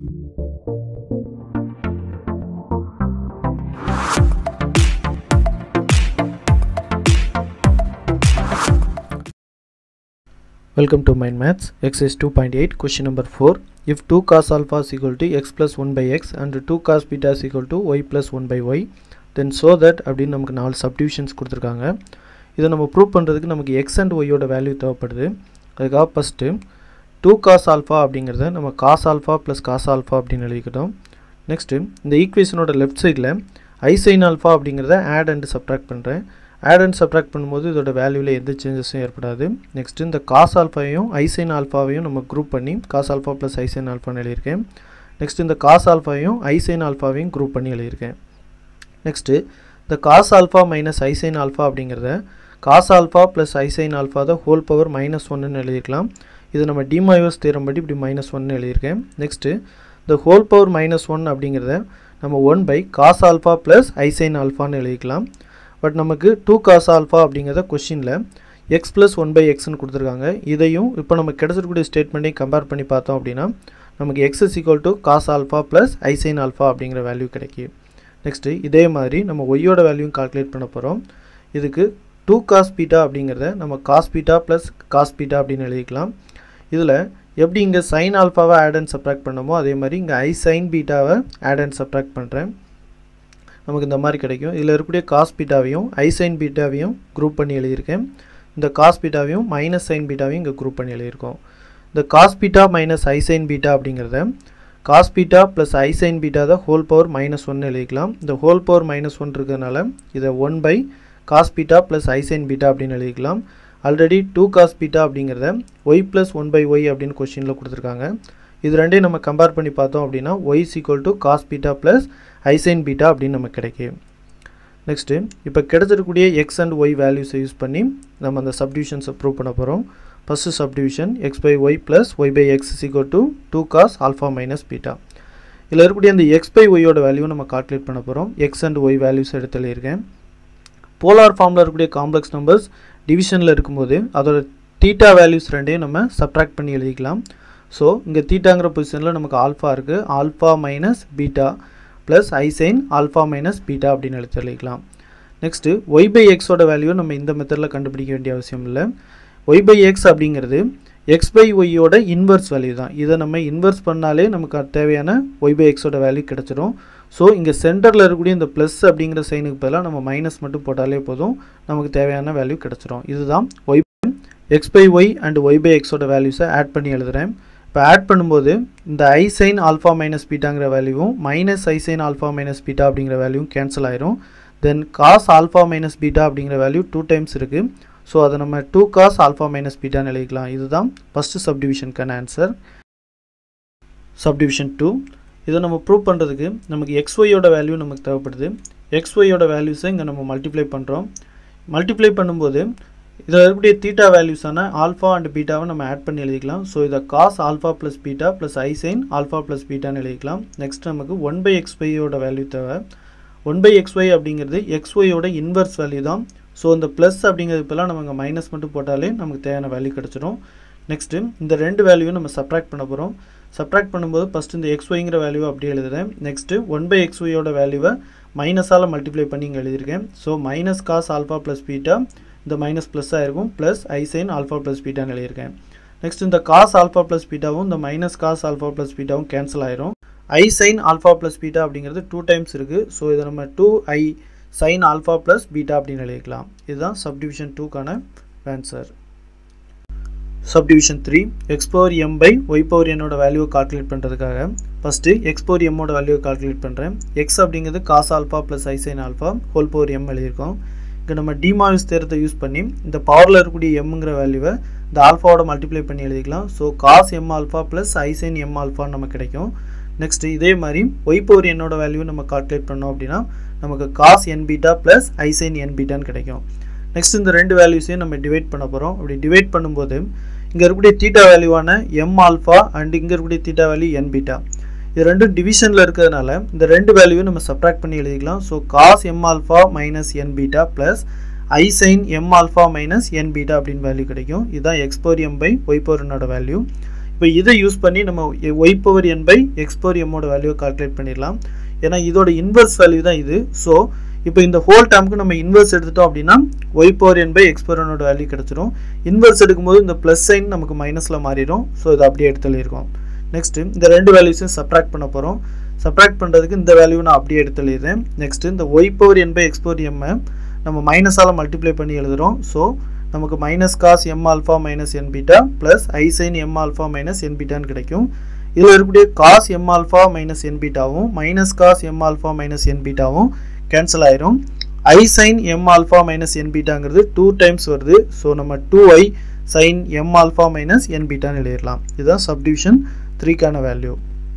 Welcome to Mind Maths, exercise 2.8, question number 4. If 2 cos alpha is equal to x plus 1 by x and 2 cos beta is equal to y plus 1 by y, then so that அப்படின்னு நமக்கு நாலு subdivisions கொடுத்துருக்காங்க இதை நம்ம prove பண்ணுறதுக்கு நமக்கு X and ஒய்யோட value தேவைப்படுது அதுக்காக ஃபஸ்ட்டு டூ காஸ் ஆல்ஃபா அப்படிங்கிறத நம்ம cos alpha plus cos alpha அப்படின்னு எழுதிக்கிட்டோம் நெக்ஸ்ட்டு இந்த ஈக்குவேஷனோட லெஃப்ட் சைடில் ஐசைன் ஆல்ஃபா அப்படிங்கிறத ஆட் அண்ட் சப்ட்ராக்ட் பண்ணுறேன் ஆட் அண்ட் சப்ட்ராக்ட் பண்ணும்போது இதோட வேல்யூவில் எந்த சேஞ்சஸும் ஏற்படாது நெக்ஸ்ட்டு இந்த காஸ் ஆல்ஃபாவையும் ஐசைன் ஆல்ஃபாவையும் நம்ம குரூப் பண்ணி காஸ் ஆல்ஃபா ப்ளஸ் ஐசைன் ஆல்ஃபான்னு எழுதியிருக்கேன் நெக்ஸ்ட் இந்த காஸ் ஆல்ஃபாவையும் ஐசைன் ஆல்ஃபாவையும் குரூப் பண்ணி எழுதியிருக்கேன் நெக்ஸ்ட்டு இந்த cos alpha minus i sine alpha அப்படிங்கிறத cos alpha plus i sine alpha தான் ஹோல் பவர் மைனஸ் ஒன்னு எழுதியிருக்கலாம் இது நம்ம டிமாயோஸ் தேரம் படி இப்படி மைனஸ் ஒன்னு எழுதியிருக்கேன் நெக்ஸ்ட்டு இந்த ஹோல் பவர் மைனஸ் ஒன் அப்படிங்கிறத நம்ம one by cos alpha plus i sine ஆல்ஃபான்னு எழுதிக்கலாம் பட் நமக்கு டூ காஸ் ஆல்ஃபா அப்படிங்கிறத கொஷினில் எக்ஸ் ப்ளஸ் ஒன் பை எக்ஸ்னு கொடுத்துருக்காங்க இதையும் இப்போ நம்ம கிடச்சிருக்கக்கூடிய ஸ்டேட்மெண்ட்டையும் கம்பேர் பண்ணி பார்த்தோம் அப்படின்னா நமக்கு x is equal to cos alpha plus i sine alpha அப்படிங்கிற வேல்யூ கிடைக்கும் நெக்ஸ்ட்டு இதே மாதிரி நம்ம ஒய்யோட வேல்யூவும் கால்குலேட் பண்ண போகிறோம் இதுக்கு டூ காஸ் பீட்டா அப்படிங்கிறத நம்ம cos beta plus cos beta அப்படின்னு எழுதிக்கலாம் இதில் எப்படி இங்கே சைன் ஆல்ஃபாவை ஆட் அண்ட் சப்ராக்ட் பண்ணமோ அதே மாதிரி இங்கே ஐ சைன் பீட்டாவை ஆட் அண்ட் சப்ராக்ட் பண்ணுறேன் நமக்கு இந்த மாதிரி கிடைக்கும் இதில் இருக்கக்கூடிய காஸ் பீட்டாவையும் ஐ சைன் பீட்டாவையும் குரூப் பண்ணி எழுதியிருக்கேன் இந்த காஸ் பீட்டாவையும் மைனஸ் சைன் பீட்டாவையும் இங்கே குரூப் பண்ணி எழுதியிருக்கோம் இந்த cos beta minus i sine beta அப்படிங்கிறத cos beta plus i sine beta தான் ஹோல் பவர் மைனஸ் ஒன்று எழுதிக்கலாம் இந்த ஹோல் பவர் மைனஸ் ஒன் இருக்கிறதுனால இதை one by cos beta plus i sine beta அப்படின்னு எழுதிக்கலாம் ஆல்ரெடி டூ காஸ் பீட்டா அப்படிங்கிறத y plus one by y அப்படின்னு கொஷினில் கொடுத்துருக்காங்க இது ரெண்டையும் நம்ம கம்பேர் பண்ணி பார்த்தோம் அப்படின்னா y equal to cos beta plus i sine beta அப்படின்னு நமக்கு கிடைக்கும் நெக்ஸ்ட்டு இப்போ கிடச்சிருக்கக்கூடிய எக்ஸ் அண்ட் ஒய் வேல்யூஸை யூஸ் பண்ணி நம்ம அந்த சப்டிவிஷன்ஸை ப்ரூவ் பண்ண போகிறோம் first subdivision x by y plus y by x equal to two cos alpha minus beta இதில் இருக்கக்கூடிய அந்த எக்ஸ் பை ஒய்யோட வேல்யூ நம்ம கால்குலேட் பண்ண போகிறோம் எக்ஸ் அண்ட் ஒய் வேல்யூஸ் எடுத்து எழுதியிருக்கேன் போலார் ஃபார்மில் இருக்கக்கூடிய காம்ப்ளெக்ஸ் நம்பர்ஸ் டிவிஷனில் இருக்கும்போது அதோட தீட்டா வேல்யூஸ் ரெண்டையும் நம்ம சப்ட்ராக்ட் பண்ணி எழுதிக்கலாம் ஸோ இங்கே தீட்டாங்கிற பொசிஷனில் நமக்கு ஆல்ஃபா இருக்குது alpha minus beta plus i sine alpha minus beta அப்படின்னு எழுத்து எழுதிக்கலாம் நெக்ஸ்ட்டு ஒய் பை எக்ஸோட வேல்யூ நம்ம இந்த மெத்தடில் கண்டுபிடிக்க வேண்டிய அவசியம் இல்லை ஒய் பை எக்ஸ் அப்படிங்கிறது எக்ஸ் பை ஒய்யோட இன்வெர்ஸ் வேல்யூ தான் இதை நம்ம இன்வெர்ஸ் பண்ணாலே நமக்கு தேவையான ஒய் பை எக்ஸோட வேல்யூ கிடச்சிரும் ஸோ இங்கே சென்டரில் இருக்கக்கூடிய இந்த ப்ளஸ் அப்படிங்கிற சைனுக்கு பதிலாக நம்ம மைனஸ் மட்டும் போட்டாலே போதும் நமக்கு தேவையான வேல்யூ கிடச்சிரும் இதுதான் y x by y and y by எக்ஸோட வேல்யூஸை ஆட் பண்ணி எழுதுகிறேன் இப்போ ஆட் பண்ணும்போது இந்த ஐ சைன் ஆல்ஃபா மைனஸ் பீட்டாங்கிற வேல்யூவும் minus i sine alpha minus beta அப்படிங்கிற வேல்யூவும் கேன்சல் ஆயிரும் then cos alpha minus beta அப்படிங்கிற வேல்யூ டூ டைம்ஸ் இருக்குது ஸோ அதை நம்ம டூ காஸ் ஆல்ஃபா மைனஸ் பீட்டான்னு எழுதிக்கலாம் இதுதான் ஃபஸ்ட்டு சப்டிவிஷனுக்கான ஆன்சர் சப்டிவிஷன் டூ இதை நம்ம ப்ரூவ் பண்ணுறதுக்கு நமக்கு எக்ஸ்ஒய்யோட வேல்யூ நமக்கு தேவைப்படுது எக்ஸ்ஒய்யோட வேல்யூஸை இங்கே நம்ம மல்டிப்ளை பண்ணுறோம் மல்டிப்ளை பண்ணும்போது இதில் இருக்கக்கூடிய தீட்டா வேல்யூஸான ஆல்ஃபா அண்ட் பீட்டாவை நம்ம ஆட் பண்ணி எழுதிக்கலாம் ஸோ இதை cos alpha plus beta plus i sine alpha plus பீட்டான்னு எழுதிக்கலாம் நெக்ஸ்ட் நமக்கு ஒன் பை எக்ஸ் ஒய்யோட வேல்யூ தேவை ஒன் பை எக்ஸ் ஒய் அப்படிங்கிறது எக்ஸ் ஒய்யோட இன்வெர்ஸ் வேல்யூ தான் ஸோ இந்த ப்ளஸ் அப்படிங்கிறது இப்போலாம் நம்ம இங்கே மைனஸ் மட்டும் போட்டாலே நமக்கு தேவையான வேல்யூ கிடச்சிரும் நெக்ஸ்ட்டு இந்த ரெண்டு வேல்யூவும் நம்ம சப்ராக்ட் பண்ண போகிறோம் சப்ராக்ட் பண்ணும்போது ஃபஸ்ட்டு இந்த எக்ஸ் ஒய்ங்கிற வேல்யூவை அப்படியே எழுதுறேன் நெக்ஸ்ட்டு ஒன் பை எக்ஸ் ஒய்யோட வேல்யூவை மைனஸால் மல்டிப்ளை பண்ணி இங்கே எழுதியிருக்கேன் so minus cos alpha plus beta இந்த மைனஸ் ப்ளஸ்ஸாக இருக்கும் ப்ளஸ் ஐசைன் ஆல்ஃபா ப்ளஸ் பீட்டான்னு எழுதியிருக்கேன் நெக்ஸ்ட் இந்த காஸ் ஆல்ஃபா ப்ளஸ் பீட்டாவும் இந்த மைனஸ் காஸ் ஆல்ஃபா ப்ளஸ் பீட்டாவும் கேன்சல் ஆயிரும் i sine alpha plus beta அப்படிங்கிறது டூ டைம்ஸ் இருக்குது ஸோ இதை நம்ம two i sine alpha plus beta அப்படின்னு எழுதிக்கலாம் இதுதான் சப்டிவிஷன் டூக்கான answer subdivision three x power m by y power என்னோட வேல்யூவை கால்குலேட் பண்ணுறதுக்காக ஃபஸ்ட்டு எக்ஸ் பவர் எம்மோட வேல்யூவை கால்குலேட் பண்ணுறேன் எக்ஸ் அப்படிங்கிறது cos alpha plus i sine alpha whole power m எழுதியிருக்கோம் இங்கே நம்ம டிமாவிஸ் தேரத்தை யூஸ் பண்ணி இந்த பவரில் இருக்கக்கூடிய எம்ங்கிற வேல்யூவை இந்த ஆல்ஃபாவோட மல்டிப்ளை பண்ணி எழுதிக்கலாம் so cos m alpha plus i sine m ஆல்ஃபான்னு நமக்கு கிடைக்கும் நெக்ஸ்ட் இதே மாதிரி ஒய் பவர் என்னோட வேல்யூ நம்ம கால்குலேட் பண்ணோம் அப்படின்னா நமக்கு cos n beta plus i sine n பீட்டான்னு கிடைக்கும் நெக்ஸ்ட் இந்த ரெண்டு வேல்யூஸையும் நம்ம டிவைட் பண்ண போகிறோம் அப்படி டிவைட் பண்ணும்போது இங்கே இருக்கக்கூடிய தீட்டா வேல்யூவான எம் ஆல்ஃபா அண்ட் இங்கே இருக்கக்கூடிய தீட்டா வேல்யூ என் பீட்டா இது ரெண்டும் டிவிஷனில் இருக்கிறதுனால இந்த ரெண்டு வேல்யூவும் நம்ம சப்ராக்ட் பண்ணி எழுதிக்கலாம் so cos m alpha minus n beta plus i sine m alpha minus n beta அப்படின்னு வேல்யூ கிடைக்கும் இதுதான் x power m by y பவர்னோட வேல்யூ இப்போ இதை யூஸ் பண்ணி நம்ம y power n by x power எம்மோட வேல்யூவை கால்குலேட் பண்ணிடலாம் ஏன்னா இதோட இன்வெர்ஸ் வேல்யூ தான் இது ஸோ இப்போ இந்த ஹோல் டேர்முக்கு நம்ம இன்வெர்ஸ் எடுத்துட்டோம் அப்படின்னா y power n by x power என்னோட வேல்யூ கிடச்சிரும் இன்வெர்ஸ் எடுக்கும்போது இந்த ப்ளஸ் சைன் நமக்கு மைனஸில் மாறிடும் ஸோ இதை அப்படியே எடுத்து எழுதியிருக்கோம் நெக்ஸ்ட்டு இந்த ரெண்டு வேல்யூஸையும் சப்ராக்ட் பண்ண போகிறோம் சப்ராக்ட் பண்ணுறதுக்கு இந்த வேல்யூ நான் அப்படியே எடுத்து எழுதுறேன் நெக்ஸ்ட்டு இந்த y power n by x power எம்மை நம்ம மைனஸால் மல்டிப்ளை பண்ணி எழுதுகிறோம் ஸோ நமக்கு minus cos m alpha minus n beta plus i sine m alpha minus n பீட்டான்னு கிடைக்கும் இதில் இருக்கக்கூடிய cos m alpha minus n பீட்டாவும் minus cos m alpha minus n பீட்டாவும் கேன்சல் ஆயிரும் i sine m alpha minus n பீட்டாங்கிறது two times வருது so நம்ம two i sine m alpha minus n பீட்டான்னு எழுதிடலாம் இதுதான் சப்டிவிஷன் த்ரீக்கான value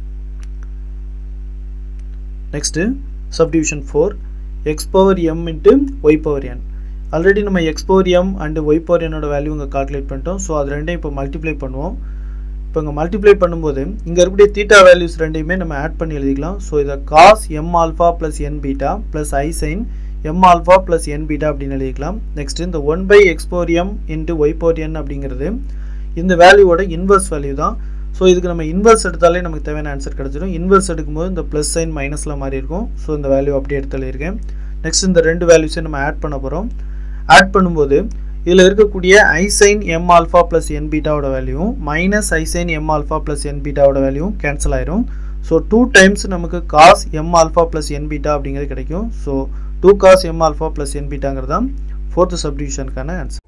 next subdivision four x power m into y power n already நம்ம x power m and y power என்னோட value இங்கே calculate பண்ணிட்டோம் so அது ரெண்டையும் இப்போ மல்டிப்ளை பண்ணுவோம் இப்போ இங்கே மல்டிப்ளை பண்ணும்போது இங்கே இருக்கக்கூடிய தீட்டா வேல்யூஸ் ரெண்டையுமே நம்ம ஆட் பண்ணி எழுதிக்கலாம் ஸோ இதை cos m alpha plus n beta plus i sine m alpha plus n beta அப்படின்னு எழுதிக்கலாம் நெக்ஸ்ட் இந்த one by x power m into y power n அப்படிங்கிறது இந்த வேல்யூவோட இன்வெர்ஸ் வேல்யூ தான் ஸோ இதுக்கு நம்ம இன்வெர்ஸ் எடுத்தாலே நமக்கு தேவையான ஆன்சர் கிடச்சிடும் இன்வெர்ஸ் எடுக்கும்போது இந்த ப்ளஸ் சைன் மைனஸில் மாறி இருக்கும் ஸோ இந்த வேல்யூ அப்படியே எடுத்து எழுதியிருக்கேன் நெக்ஸ்ட் இந்த ரெண்டு வேல்யூஸையும் நம்ம ஆட் பண்ண போகிறோம் ஆட் பண்ணும்போது இதில் இருக்கக்கூடிய i sine m alpha plus n பீட்டாவோட வேல்யூவும் minus i sine m alpha plus n பீட்டாவோட வேல்யூவும் கேன்சல் ஆயிரும் ஸோ டூ டைம்ஸ் நமக்கு cos m alpha plus n beta அப்படிங்கிறது கிடைக்கும் so two cos m alpha plus n பீட்டாங்கிறது தான் ஃபோர்த்து சப்டிவிஷனுக்கான ஆன்சர்